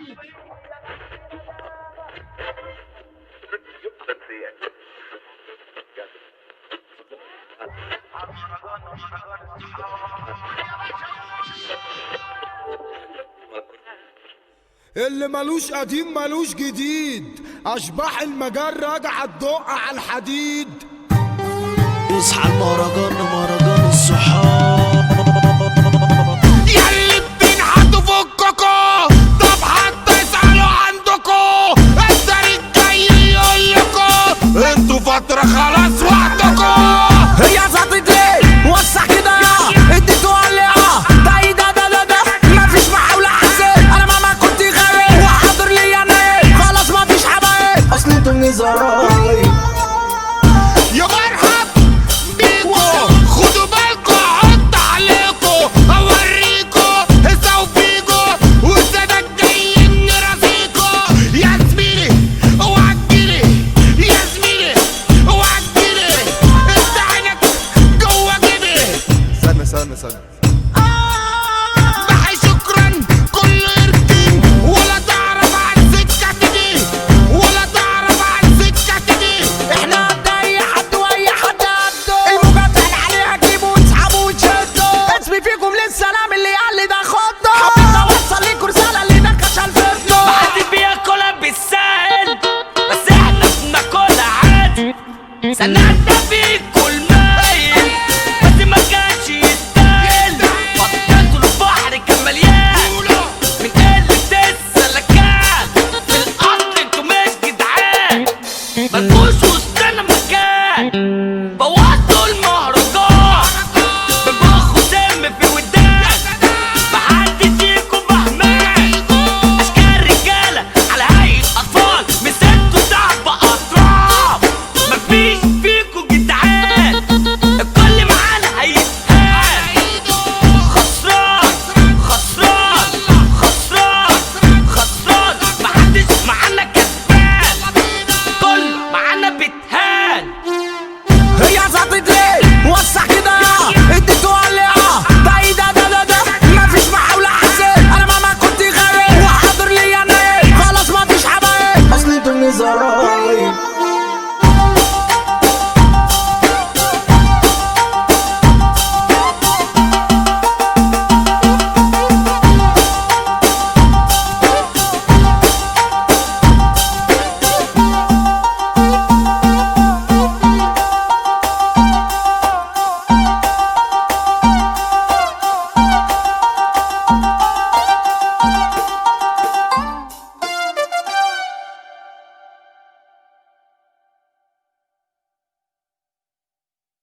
اللي ملوش قديم ملوش جديد اشباح المجال راجعه تدق على الحديد اصحى المهرجان مهرجان الصحاب ياللي بتنحتوا فككوا طب حتى يسألوا عندكوا الطريق جاي يقولكوا انتوا فترة خلاص وحدكوا هي زطت ايه وسع كده اديته ولعه ده ايه ده ده ده ده مفيش محاولة حاسب انا مهما كنت غايب وحاضر لي انا ايه خلاص مفيش حبايب اصل انتوا نزاي يا مرحب بيكوا خدوا بالكوا احط عليكوا اوريكوا سوفيكوا والسادات جايين نرازيكوا يا زميلي اوعى تجيلي يا زميلي اوعى تجيلي انت عينك جوه جيبي استنى استنى استنى بحي شكرا كل يركن ولا تعرف عن سكة تجي ولا تعرف عن سكة تجي احنا قد اي حد واي حد قده الموجة اللي عليها تجيبوا وتسحبوا وتشدوا اسمي فيكم للسلام اللي قال لي ده خده حبيت اوصل ليكوا رسالة اللي نكش الفيديو محدش بياكلها بالسهل بس احنا بناكلها عادي سنعني